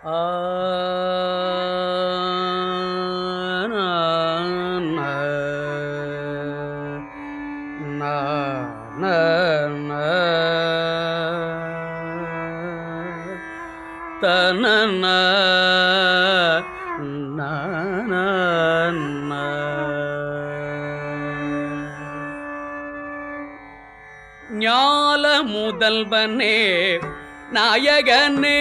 ஆ நா, நா, நா, நா, நா. தனன, நா, நா, நா. ஞால முதல்வனே நாயகனே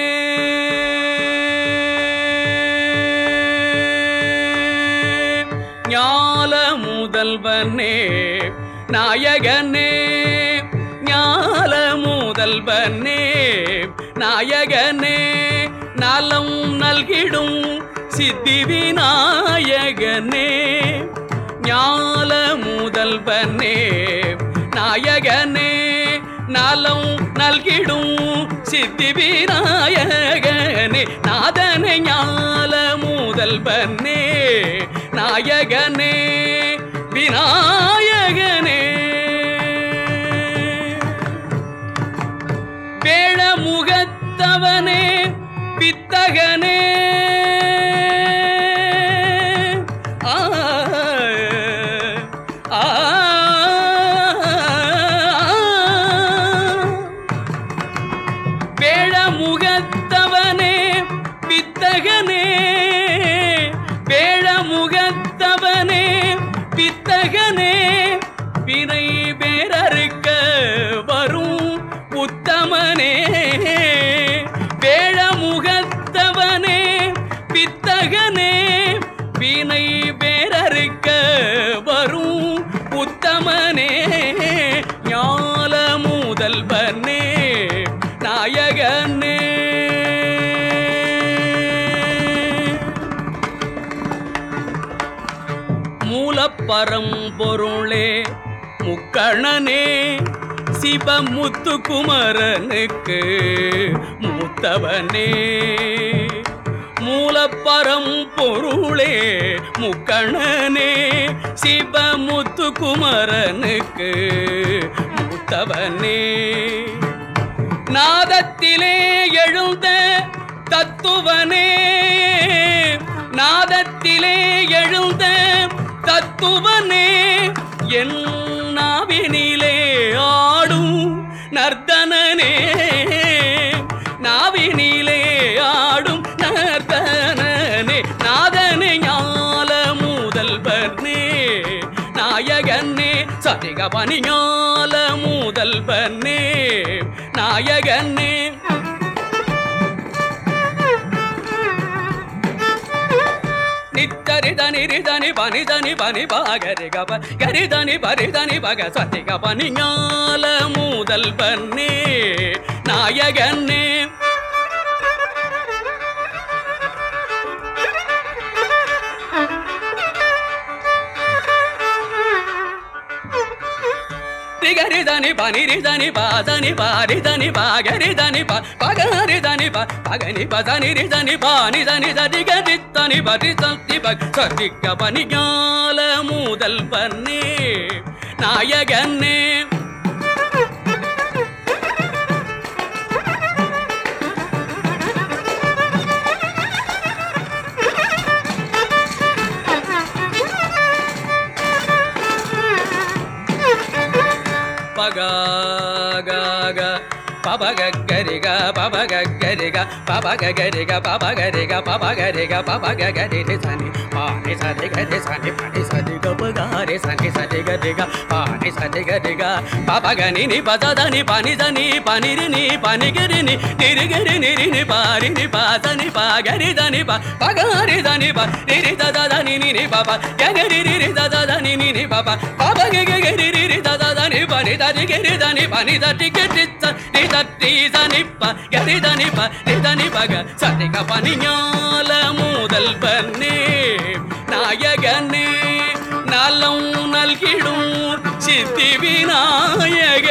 ஞால முதல்வனே நாயகனே ஞால முதல்வனே நாயகனே நலம் நல்கிடும் சித்தி விநாயகனே ஞால முதல்வனே நாயகனே நலம் நல்கிடும் சித்தி விநாயகனே நாதனே ஞால முதல்வனே நாயகனே விநாயகனே வேழமுகத்தவனே வித்தகனே ஆ, ஆ, வேழமுகத்தவனே வித்தகனே வேழமுகத்தவனே வித்தகனே வினை பேரறுக்க வரும் உத்தமனே வேழமுகத்தவனே வித்தகனே வினை பேரறுக்க வரும் உத்தமனே ஞால முதல்வனே நாயகனே மூலப்பரம்பொருளே முக்கணனே சிவமுத்துக்குமரனுக்கு மூத்தவனே மூலப்பரம் பொருளே முக்கணனே சிவமுத்துக்குமரனுக்கு மூத்தவனே நாதத்திலே எழுந்த தத்துவனே நாதத்திலே எழுந்த தத்துவனே என் நாவினிலே ஆடும் நர்த்தனனே நாவினிலே ஆடும் நர்த்தனனே நாதனே ஞால முதல்வனே நாயகனே சரிக பணி ஞால முதல்வனே நாயகனே நித்தரிதனி ரிதனி பனிதனி பனி பாகரி கப கரிதனி பரிதனி பக சதி கபனி ஞால முதல்வனே நாயகனே రిగరిదని పనిరిదని పాదని పారిదని పాగరిదని పగరిదని పగని పదని రిదని పానిదని దరిగరితని పరి సత్తి సరిగ పని ஞால மூதல் பன்னே நாயகன்னே பகாக பபகரிக பபகரிக பபகரிக பபகரிக பபகரிக பபகரி சனி பானி சதி கரி சனி பனி சதி கபகாரி சனி சதி கரிக பானி சதி கரிக பபகனி நி பததனி பனி தனி பனிரி நி பனிகிரி நி நிரிகிரி நிரி நி பாரி நி பாசனி பாகரி தனி ப பகாரி தனி ப நிரி ததனி நி பப கரி ரி ததனி நி பப பபகரி ரி ததனி பனி தனி கரி தனி பனி தட்டி கரி ரி தட்டி தனிப்ப கரி தனிப்ப ரி தனிப்பக சதிக பனி ஞால மூதல் பன்னே நாயகனே நலம் நல்கிடும் சித்தி விநாயக